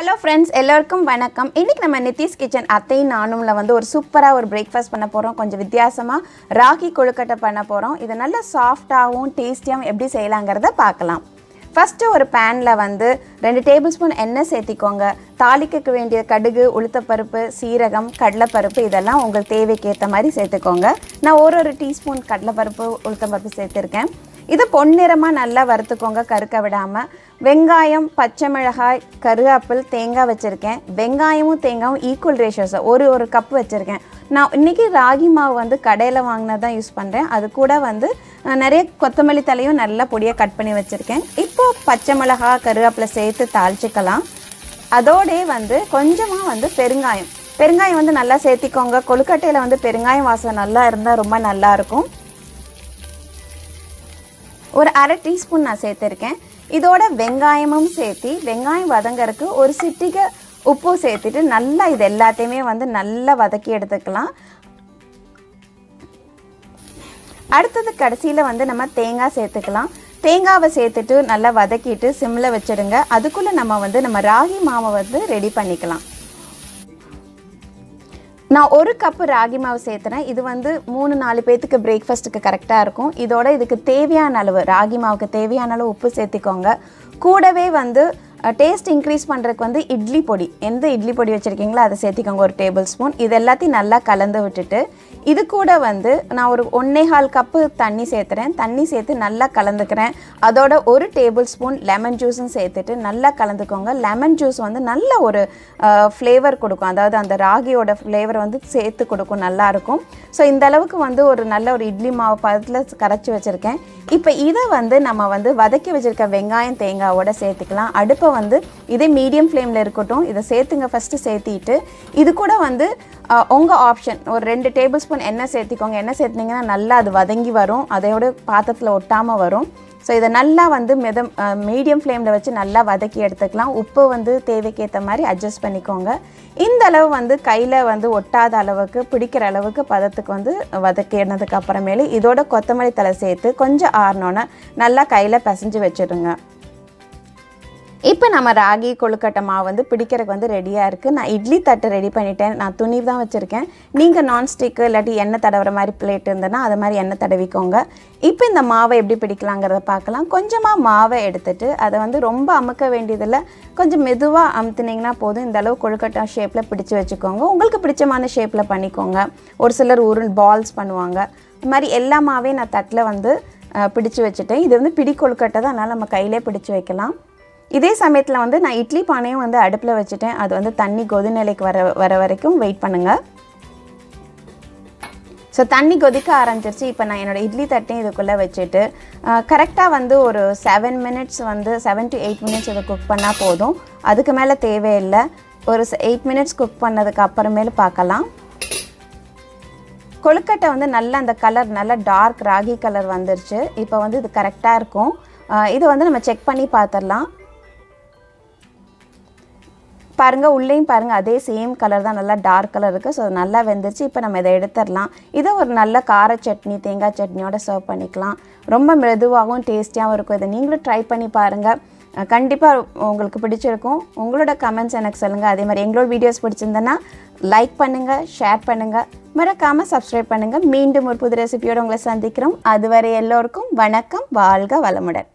hello friends எல்லோருக்கும் வணக்கம் இன்றைக்கி நம்ம நிதிஷ் கிச்சன் அத்தையும் நானும்ல வந்து ஒரு சூப்பராக ஒரு பிரேக்ஃபாஸ்ட் பண்ண போகிறோம் கொஞ்சம் வித்தியாசமாக ராகி கொழுக்கட்டை பண்ண போகிறோம் இதை நல்லா சாஃப்டாகவும் டேஸ்டியாகவும் எப்படி செய்யலாங்கிறத பார்க்கலாம் ஃபஸ்ட்டு ஒரு பேனில் வந்து ரெண்டு டேபிள் ஸ்பூன் எண்ணெய் சேர்த்திக்கோங்க தாளிக்க வேண்டிய கடுகு உளுத்தப்பருப்பு சீரகம் கடலைப்பருப்பு இதெல்லாம் உங்களுக்கு தேவைக்கு ஏற்ற மாதிரி சேர்த்துக்கோங்க நான் ஒரு ஒரு டீஸ்பூன் கடலைப்பருப்பு உளுத்தம்பருப்பு சேர்த்துருக்கேன் இதை பொன்னிறமாக நல்லா வறுத்துக்கோங்க கருக்க விடாமல் வெங்காயம் பச்சை மிளகாய் கருவேப்பில் தேங்காய் வச்சுருக்கேன் வெங்காயமும் தேங்காயும் ஈக்குவல் ரேஷியோஸ் ஒரு ஒரு கப் வச்சுருக்கேன் நான் இன்றைக்கி ராகி மாவு வந்து கடையில் வாங்கினது தான் யூஸ் பண்ணுறேன் அது கூட வந்து அஹ், நிறைய கொத்தமல்லி தலையும் நல்லா பொடியாக கட் பண்ணி வச்சுருக்கேன் இப்போது பச்சை மிளகாய் கருவேப்பிலை சேர்த்து தாளிச்சிக்கலாம் அதோடே வந்து கொஞ்சமாக வந்து பெருங்காயம் பெருங்காயம் வந்து நல்லா சேர்த்திக்கோங்க கொழுக்கட்டையில் வந்து பெருங்காயம் வாசனை நல்லா இருந்தால் ரொம்ப நல்லாயிருக்கும் ஒரு அரை டீஸ்பூன் நான் சேர்த்துருக்கேன் இதோட வெங்காயமும் சேர்த்து வெங்காயம் வதங்கறதுக்கு ஒரு சிட்டிகை உப்பு சேர்த்துட்டு நல்லா இது எல்லாத்தையுமே வந்து நல்லா வதக்கி எடுத்துக்கலாம் அடுத்தது கடைசியில் வந்து நம்ம தேங்காய் சேர்த்துக்கலாம் தேங்காவை சேர்த்துட்டு நல்லா வதக்கிட்டு சிம்மில் வச்சிடுங்க அதுக்குள்ளே நம்ம வந்து நம்ம ராகி மாவை வந்து ரெடி பண்ணிக்கலாம் நான் ஒரு கப்பு ராகி மாவு சேர்த்துறேன் இது வந்து மூணு நாலு பேத்துக்கு பிரேக்ஃபாஸ்ட்டுக்கு கரெக்டாக இருக்கும் இதோட இதுக்கு தேவையான அளவு ராகி மாவுக்கு தேவையான அளவு உப்பு சேர்த்திக்கோங்க கூடவே வந்து டேஸ்ட் இன்க்ரீஸ் பண்ணுறதுக்கு வந்து இட்லி பொடி எந்த இட்லி பொடி வச்சுருக்கீங்களோ அதை சேர்த்திக்கோங்க ஒரு டேபிள் ஸ்பூன் இது எல்லாத்தையும் நல்லா கலந்து விட்டுட்டு இது கூட வந்து நான் ஒரு ஒன்னே கால் கப்பு தண்ணி சேர்த்துறேன் தண்ணி சேர்த்து நல்லா கலந்துக்கிறேன் அதோட ஒரு டேபிள் ஸ்பூன் லெமன் ஜூஸும் சேர்த்துட்டு நல்லா கலந்துக்கோங்க லெமன் ஜூஸ் வந்து நல்ல ஒரு ஃப்ளேவர் கொடுக்கும் அதாவது அந்த ராகியோட ஃப்ளேவர் வந்து சேர்த்து கொடுக்கும் நல்லாயிருக்கும் ஸோ இந்த அளவுக்கு வந்து ஒரு நல்ல ஒரு இட்லி மாவு பதத்தில் கரைச்சி வச்சுருக்கேன் இப்போ இதை வந்து நம்ம வந்து வதக்கி வச்சுருக்க வெங்காயம் தேங்காவோட சேர்த்துக்கலாம் அடுப்பை வந்து இதே மீடியம் ஃப்ளேமில் இருக்கட்டும் இதை சேர்த்துங்க ஃபஸ்ட்டு சேர்த்திட்டு இது கூட வந்து உங்கள் ஆப்ஷன் ஒரு ரெண்டு டேபிள் ஸ்பூன் எண்ணெய் சேர்த்திக்கோங்க எண்ணெய் சேர்த்திங்கன்னா நல்லா அது வதங்கி வரும் அதையோட பாத்திரத்தில் ஒட்டாமல் வரும் ஸோ இதை நல்லா வந்து மிதம் மீடியம் ஃப்ளேமில் வச்சு நல்லா வதக்கி எடுத்துக்கலாம் உப்பு வந்து தேவைக்கேற்ற மாதிரி அட்ஜஸ்ட் பண்ணிக்கோங்க இந்த அளவு வந்து கையில் வந்து ஒட்டாத அளவுக்கு பிடிக்கிற அளவுக்கு பதத்துக்கு வந்து வதக்கினதுக்கு அப்புறமேலு இதோட கொத்தமல்லி தலை சேர்த்து கொஞ்சம் ஆறினோன்னே நல்லா கையில் பிசைஞ்சு வச்சுடுங்க இப்போ நம்ம ராகி கொழுக்கட்டை மாவு வந்து பிடிக்கிறதுக்கு வந்து ரெடியாக இருக்குது நான் இட்லி தட்டு ரெடி பண்ணிட்டேன் நான் துணி தான் வச்சுருக்கேன் நீங்கள் நான்ஸ்டிக்கு இல்லாட்டி எண்ணெய் தடவுற மாதிரி பிளேட் இருந்ததுன்னா அது மாதிரி எண்ணெய் தடவிக்கோங்க இப்போ இந்த மாவை எப்படி பிடிக்கலாங்கிறத பார்க்கலாம் கொஞ்சமாக மாவை எடுத்துட்டு அதை வந்து ரொம்ப அமுக்க வேண்டியதில்லை கொஞ்சம் மெதுவாக அமுத்துனீங்கன்னா போதும் இந்த அளவு கொழுக்கட்டை ஷேப்பில் பிடிச்சு வச்சுக்கோங்க உங்களுக்கு பிடிச்சமான ஷேப்பில் பண்ணிக்கோங்க ஒரு சிலர் உருள் பால்ஸ் பண்ணுவாங்க இது மாதிரி எல்லா மாவையும் நான் தட்டில் வந்து அஹ், பிடிச்சு வச்சுட்டேன் இது வந்து பிடி கொழுக்கட்டை தான் அதனால் நம்ம கையிலே பிடிச்சு வைக்கலாம் இதே சமயத்தில் வந்து நான் இட்லி பானையும் வந்து அடுப்பில் வச்சுட்டேன் அது வந்து தண்ணி கொதிநிலைக்கு வர வர வரைக்கும் வெயிட் பண்ணுங்கள் ஸோ தண்ணி கொதிக்க ஆரம்பிச்சிருச்சு இப்போ நான் என்னோடய இட்லி தட்டையும் இதுக்குள்ளே வச்சுட்டு கரெக்டாக வந்து ஒரு செவன் மினிட்ஸ் வந்து செவன் டு எயிட் மினிட்ஸ் இதை குக் பண்ணால் போதும் அதுக்கு மேலே தேவையில்லை ஒரு எயிட் மினிட்ஸ் குக் பண்ணதுக்கு அப்புறமேலு பார்க்கலாம் கொழுக்கட்டை வந்து நல்ல அந்த கலர் நல்ல டார்க் ராகி கலர் வந்துருச்சு இப்போ வந்து இது கரெக்டாக இருக்கும் அஹ் இது வந்து நம்ம செக் பண்ணி பார்த்துடலாம் பாருங்க உள்ளேயும் பாருங்க அதே சேம் கலர் தான் நல்லா டார்க் கலர் இருக்குது ஸோ நல்லா வெந்துருச்சு இப்போ நம்ம இதை எடுத்துடலாம் இதை ஒரு நல்ல கார சட்னி தேங்காய் சட்னியோட சர்வ் பண்ணிக்கலாம் ரொம்ப மெதுவாகவும் டேஸ்டியாகவும் இருக்கும் இதை நீங்களும் ட்ரை பண்ணி பாருங்கள் கண்டிப்பாக உங்களுக்கு பிடிச்சிருக்கும் உங்களோட கமெண்ட்ஸ் எனக்கு சொல்லுங்கள் அதே மாதிரி எங்களோட வீடியோஸ் பிடிச்சிருந்தேன்னா லைக் பண்ணுங்கள் ஷேர் பண்ணுங்கள் மறக்காமல் சப்ஸ்கிரைப் பண்ணுங்கள் மீண்டும் ஒரு புது ரெசிபியோடு உங்களை சந்திக்கிறோம் அதுவரை எல்லோருக்கும் வணக்கம் வாழ்க வளமுடன்